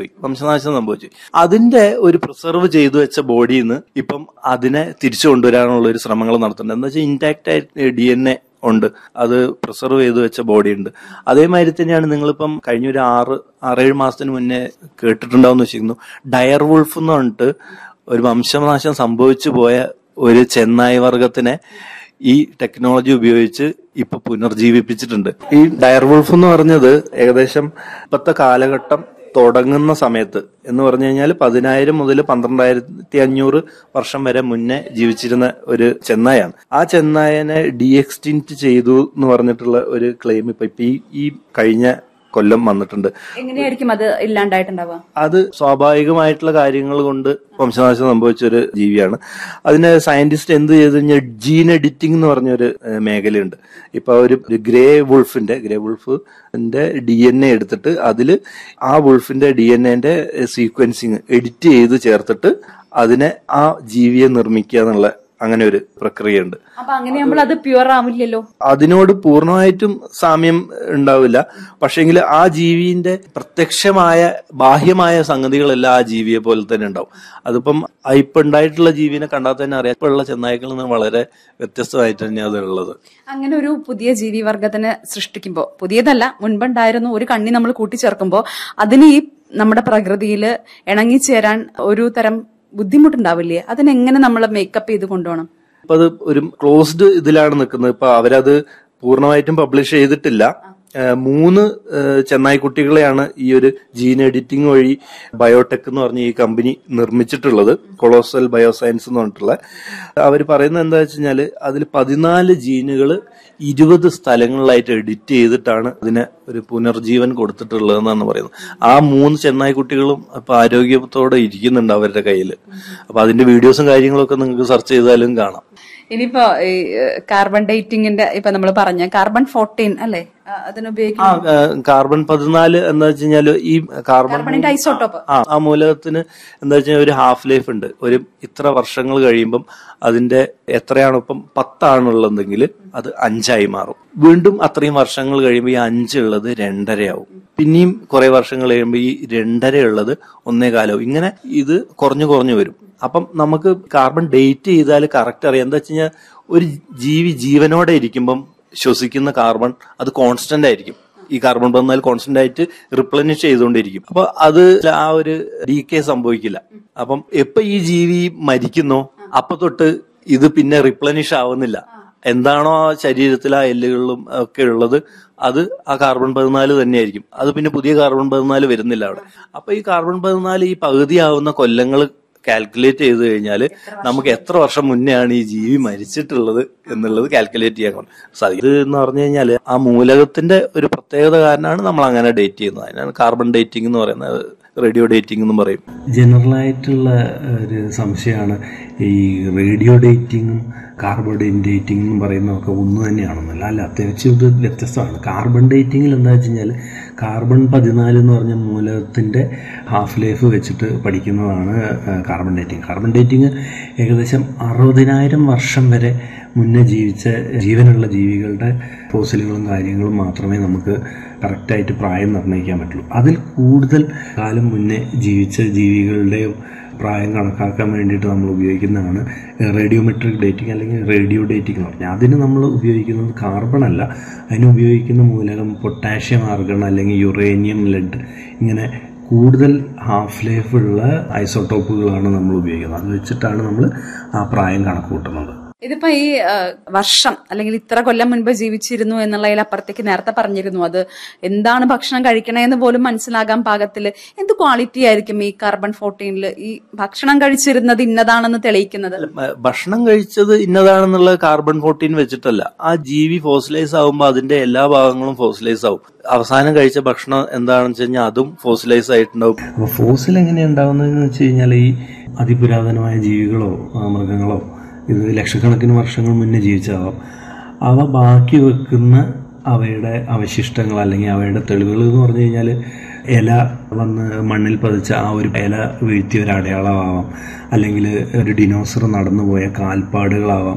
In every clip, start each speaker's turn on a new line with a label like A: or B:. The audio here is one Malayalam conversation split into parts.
A: പോയി വംശനാശം സംഭവിച്ചു അതിന്റെ ഒരു പ്രിസർവ് ചെയ്തു വെച്ച ബോഡിയിൽ നിന്ന് ഇപ്പം അതിനെ തിരിച്ചു കൊണ്ടുവരാനുള്ള ഒരു ശ്രമങ്ങൾ നടത്തുന്നുണ്ട് എന്താ വെച്ചാൽ ഇൻടാക്ട് ആയിട്ട് ഡി എൻ എ ഉണ്ട് അത് പ്രിസർവ് ചെയ്ത് വെച്ച ബോഡി ഉണ്ട് അതേമാതിരി തന്നെയാണ് നിങ്ങളിപ്പം കഴിഞ്ഞ ഒരു ആറ് ആറേഴ് മാസത്തിന് മുന്നേ കേട്ടിട്ടുണ്ടാവും വെച്ചിരുന്നു ഡയർ വുൾഫ് എന്ന് പറഞ്ഞിട്ട് ഒരു വംശനാശം സംഭവിച്ചു പോയ ഒരു ചെന്നായി വർഗത്തിനെ ഈ ടെക്നോളജി ഉപയോഗിച്ച് ഇപ്പൊ പുനർജീവിപ്പിച്ചിട്ടുണ്ട് ഈ ഡയർ വുൾഫ് എന്ന് പറഞ്ഞത് ഏകദേശം ഇപ്പത്തെ കാലഘട്ടം തുടങ്ങുന്ന സമയത്ത് എന്ന് പറഞ്ഞു കഴിഞ്ഞാൽ പതിനായിരം മുതൽ പന്ത്രണ്ടായിരത്തി അഞ്ഞൂറ് വർഷം വരെ മുന്നേ ജീവിച്ചിരുന്ന ഒരു ചെന്നായാണ് ആ ചെന്നായനെ ഡി എക്സ്റ്റിൻറ്റ് ചെയ്തു എന്ന് പറഞ്ഞിട്ടുള്ള ഒരു ക്ലെയിം ഇപ്പൊ ഇപ്പൊ ഈ- ഈ കഴിഞ്ഞ കൊല്ലം വന്നിട്ടുണ്ട്
B: എങ്ങനെയായിരിക്കും അത് ഇല്ലാണ്ടായിട്ടുണ്ടാവുക
A: അത് സ്വാഭാവികമായിട്ടുള്ള കാര്യങ്ങൾ കൊണ്ട് വംശനാശം സംഭവിച്ച ഒരു ജീവിയാണ് അതിന് സയന്റിസ്റ്റ് എന്ത് ചെയ്തു കഴിഞ്ഞാൽ ജീൻ എഡിറ്റിംഗ് എന്ന് പറഞ്ഞൊരു ഏഹ്, മേഖലയുണ്ട് ഇപ്പൊ ഒരു ഒരു ഗ്രേ വുൾഫിന്റെ ഗ്രേ വുൾഫിന്റെ ഡി എൻ എ എടുത്തിട്ട് അതിൽ ആ വുൾഫിന്റെ ഡി എൻ എന്റെ സീക്വൻസിങ് എഡിറ്റ് ചെയ്ത് ചേർത്തിട്ട് അതിനെ ആ ജീവിയെ നിർമ്മിക്കുക എന്നുള്ള അങ്ങനെ ഒരു പ്രക്രിയയുണ്ട്
B: അപ്പൊ അങ്ങനെയാകുമ്പോൾ അത് പ്യുവർ ആവില്ലല്ലോ
A: അതിനോട് പൂർണ്ണമായിട്ടും സാമ്യം ഉണ്ടാവില്ല പക്ഷെങ്കിൽ ആ ജീവിന്റെ പ്രത്യക്ഷമായ ബാഹ്യമായ സംഗതികളെല്ലാം ആ ജീവിയെ പോലെ തന്നെ ഉണ്ടാവും അതിപ്പം ആ ഇപ്പൊ ഉണ്ടായിട്ടുള്ള ജീവിനെ കണ്ടാൽ തന്നെ അറിയാം ഇപ്പൊ ഉള്ള ചെന്നായ്ക്കളിൽ നിന്ന് വളരെ വ്യത്യസ്തമായിട്ട് തന്നെയാണ് അത് ഉള്ളത്
B: അങ്ങനെ ഒരു പുതിയ ജീവിവർഗത്തിനെ സൃഷ്ടിക്കുമ്പോൾ പുതിയതല്ല മുൻപുണ്ടായിരുന്നു ഒരു കണ്ണി നമ്മൾ കൂട്ടിച്ചേർക്കുമ്പോൾ അതിന് ഈ നമ്മുടെ പ്രകൃതിയിൽ ഇണങ്ങിച്ചേരാൻ ഒരു തരം ബുദ്ധിമുട്ടുണ്ടാവില്ലേ അതിനെങ്ങനെ നമ്മൾ മേക്കപ്പ് ചെയ്ത് കൊണ്ടുപോകണം
A: ഇപ്പൊ അത് ഒരു ക്ലോസ്ഡ് ഇതിലാണ് നിൽക്കുന്നത് ഇപ്പൊ അവരത് പൂർണ്ണമായിട്ടും പബ്ലിഷ് ചെയ്തിട്ടില്ല ഏഹ് മൂന്ന് ഏഹ് ചെന്നായ്ക്കുട്ടികളെയാണ് ഈ ഒരു ജീൻ എഡിറ്റിംഗ് വഴി ബയോടെക് എന്ന് പറഞ്ഞ ഈ കമ്പനി നിർമ്മിച്ചിട്ടുള്ളത് കൊളോസൽ ബയോസയൻസ് എന്ന് പറഞ്ഞിട്ടുള്ള അവർ പറയുന്നത് എന്താ വെച്ച് കഴിഞ്ഞാല് അതിൽ പതിനാല് ജീനുകൾ ഇരുപത് സ്ഥലങ്ങളിലായിട്ട് എഡിറ്റ് ചെയ്തിട്ടാണ് അതിനെ ഒരു പുനർജീവൻ കൊടുത്തിട്ടുള്ളതെന്നാണ് പറയുന്നത് ആ മൂന്ന് ചെന്നായ്ക്കുട്ടികളും ഇപ്പൊ ആരോഗ്യത്തോടെ ഇരിക്കുന്നുണ്ട് അവരുടെ കയ്യിൽ അപ്പൊ അതിന്റെ വീഡിയോസും കാര്യങ്ങളൊക്കെ നിങ്ങൾക്ക് സെർച്ച് ചെയ്താലും കാണാം
B: ഇനിയിപ്പോ ഈ കാർബൺ ഡേറ്റിംഗിന്റെ ഇപ്പൊ നമ്മൾ പറഞ്ഞ കാർബൺ ഫോർട്ടീൻ അല്ലെ
A: ആ
B: അതിനുപയോഗിക്കുന്ന
A: ആ, കാർബൺ പതിനാല് എന്താ വെച്ച് കഴിഞ്ഞാല് ഈ കാർബൺ
B: കാർബണിന്റെ ഐസോട്ടോപ്പ്
A: ആ ആ മൂലകത്തിന് എന്താ വെച്ചാൽ ഒരു ഹാഫ് ലൈഫ് ഉണ്ട് ഒരു ഇത്ര വർഷങ്ങൾ കഴിയുമ്പം അതിന്റെ എത്രയാണ് ഇപ്പം പത്താണുള്ളതെങ്കിൽ അത് അഞ്ചായി മാറും വീണ്ടും അത്രയും വർഷങ്ങൾ കഴിയുമ്പോൾ ഈ അഞ്ചുള്ളത് രണ്ടരയാവും പിന്നെയും കുറെ വർഷങ്ങൾ കഴിയുമ്പോൾ ഈ രണ്ടര ഉള്ളത് ഒന്നേ കാലവും ഇങ്ങനെ ഇത് കുറഞ്ഞു കുറഞ്ഞു വരും അപ്പം നമുക്ക് കാർബൺ ഡേറ്റ് ചെയ്താൽ കറക്റ്റ് അറിയാം എന്താ വെച്ച് കഴിഞ്ഞാൽ ഒരു ജീവി ജീവനോടെ ഇരിക്കുമ്പം ശ്വസിക്കുന്ന കാർബൺ അത് കോൺസ്റ്റന്റ് ആയിരിക്കും ഈ കാർബൺ പതിനാല് കോൺസ്റ്റന്റ് ആയിട്ട് റിപ്ലനിഷ് ചെയ്തുകൊണ്ടിരിക്കും അപ്പൊ അത് ആ ഒരു ഡീകെ സംഭവിക്കില്ല അപ്പം എപ്പോ ഈ ജീവി മരിക്കുന്നോ അപ്പൊ തൊട്ട് ഇത് പിന്നെ റിപ്ലനിഷ് ആവുന്നില്ല എന്താണോ ആ ശരീരത്തിൽ ആ എല്ലുകളിലും ഒക്കെ ഉള്ളത് അത് ആ കാർബൺ പതിനാല് തന്നെയായിരിക്കും അത് പിന്നെ പുതിയ കാർബൺ പതിനാല് വരുന്നില്ല അവിടെ അപ്പൊ ഈ കാർബൺ പതിനാല് ഈ പകുതിയാവുന്ന കൊല്ലങ്ങൾ കാൽക്കുലേറ്റ് ചെയ്ത് കഴിഞ്ഞാൽ നമുക്ക് എത്ര വർഷം മുന്നെയാണ് ഈ ജീവി മരിച്ചിട്ടുള്ളത് എന്നുള്ളത് കാൽക്കുലേറ്റ് ചെയ്യാൻ സാധിക്കും ഇത് എന്ന് പറഞ്ഞു കഴിഞ്ഞാൽ ആ മൂലകത്തിന്റെ ഒരു പ്രത്യേകത കാരണമാണ് നമ്മൾ അങ്ങനെ ഡേറ്റ് ചെയ്യുന്നത് അതിനാണ് കാർബൺ ഡേറ്റിംഗ് എന്ന് പറയുന്നത് റേഡിയോ ഡേറ്റിംഗ് എന്നും പറയും
C: ജനറലായിട്ടുള്ള ഒരു സംശയമാണ് ഈ റേഡിയോ ഡേറ്റിങ്ങും കാർബൺ ഡേറ്റിംഗ് എന്ന് പറയുന്നതൊക്കെ ഒന്ന് തന്നെയാണെന്നല്ല അല്ല അത്യാവശ്യം ഇത് വ്യത്യസ്തമാണ് കാർബൺ ഡേറ്റിങ്ങിൽ എന്താ വെച്ച് കഴിഞ്ഞാൽ കാർബൺ പതിനാല് എന്ന് പറഞ്ഞ മൂലകത്തിൻ്റെ ഹാഫ് ലൈഫ് വെച്ചിട്ട് പഠിക്കുന്നതാണ് ആ, കാർബൺ ഡേറ്റിംഗ് കാർബൺ ഡേറ്റിംഗ് ഏകദേശം അറുപതിനായിരം വർഷം വരെ മുന്നേ ജീവിച്ച ജീവനുള്ള ജീവികളുടെ ഫോസിലുകളും കാര്യങ്ങളും മാത്രമേ നമുക്ക് കറക്റ്റായിട്ട് പ്രായം നിർണ്ണയിക്കാൻ പറ്റുള്ളൂ അതിൽ കൂടുതൽ കാലം മുന്നേ ജീവിച്ച ജീവികളുടെയും പ്രായം കണക്കാക്കാൻ വേണ്ടിയിട്ട് നമ്മൾ ഉപയോഗിക്കുന്നതാണ് റേഡിയോമെട്രിക് ഡേറ്റിംഗ് അല്ലെങ്കിൽ റേഡിയോ ഡേറ്റിംഗ് എന്ന് പറഞ്ഞാൽ അതിന് നമ്മൾ ഉപയോഗിക്കുന്നത് കാർബൺ അല്ല അതിന് ഉപയോഗിക്കുന്ന മൂലകം പൊട്ടാഷ്യം ആർഗൺ അല്ലെങ്കിൽ യുറേനിയം ലെഡ് ഇങ്ങനെ കൂടുതൽ ഹാഫ് ലൈഫ് ഉള്ള ഐസോട്ടോപ്പുകളാണ് നമ്മൾ ഉപയോഗിക്കുന്നത് അത് വെച്ചിട്ടാണ് നമ്മൾ ആ പ്രായം കണക്ക് കൂട്ടുന്നത്
B: ഇതിപ്പോ ഈ ആ, വർഷം അല്ലെങ്കിൽ ഇത്ര കൊല്ലം മുൻപ് ജീവിച്ചിരുന്നു എന്നുള്ളതിൽ അപ്പുറത്തേക്ക് നേരത്തെ പറഞ്ഞിരുന്നു അത് എന്താണ് ഭക്ഷണം കഴിക്കണേന്ന് പോലും മനസ്സിലാകാൻ പാകത്തില് എന്ത് ക്വാളിറ്റി ആയിരിക്കും ഈ കാർബൺ ഫോർട്ടീനിൽ ഈ ഭക്ഷണം കഴിച്ചിരുന്നത് ഇന്നതാണെന്ന് തെളിയിക്കുന്നത്
A: മ- ഭക്ഷണം കഴിച്ചത് ഇന്നതാണെന്നുള്ള കാർബൺ ഫോർട്ടീൻ വെച്ചിട്ടല്ല ആ ജീവി ഫോസിലൈസ് ആവുമ്പോൾ അതിന്റെ എല്ലാ ഭാഗങ്ങളും ഫോസിലൈസ് ആവും അവസാനം കഴിച്ച ഭക്ഷണം എന്താണെന്ന് വെച്ച് കഴിഞ്ഞാൽ അതും ഫോസിലൈസ് ആയിട്ടുണ്ടാവും
C: അപ്പോൾ ഫോസിൽ എങ്ങനെയാണ് ഉണ്ടാകുന്നതെന്ന് വെച്ച് കഴിഞ്ഞാൽ ഈ അതിപുരാതനമായ ജീവികളോ ആ, മൃഗങ്ങളോ ഇത് ലക്ഷക്കണക്കിന് വർഷങ്ങൾ മുന്നേ ജീവിച്ചതാവാം അവ ബാക്കി വെക്കുന്ന അവയുടെ അവശിഷ്ടങ്ങൾ അല്ലെങ്കിൽ അവയുടെ തെളിവുകൾ എന്ന് പറഞ്ഞു കഴിഞ്ഞാൽ ഇല വന്ന് മണ്ണിൽ പതിച്ച ആ ഒരു ഇല വീഴ്ത്തിയ ഒരു അടയാളമാവാം അല്ലെങ്കിൽ ഒരു ഡിനോസർ നടന്നുപോയ കാൽപ്പാടുകളാവാം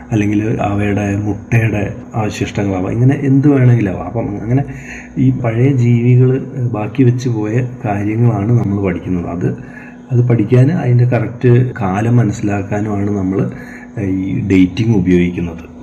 C: അല്ലെങ്കിൽ അവയുടെ മുട്ടയുടെ അവശിഷ്ടങ്ങളാവാം ഇങ്ങനെ എന്ത് വേണമെങ്കിലും ആവാം അപ്പം അങ്ങനെ ഈ പഴയ ജീവികൾ ബാക്കി വെച്ച് പോയ കാര്യങ്ങളാണ് നമ്മൾ പഠിക്കുന്നത് അത് അത് പഠിക്കാൻ അതിൻ്റെ കറക്റ്റ് കാലം മനസ്സിലാക്കാനുമാണ് നമ്മൾ ഈ ഡേറ്റിംഗ് ഉപയോഗിക്കുന്നത്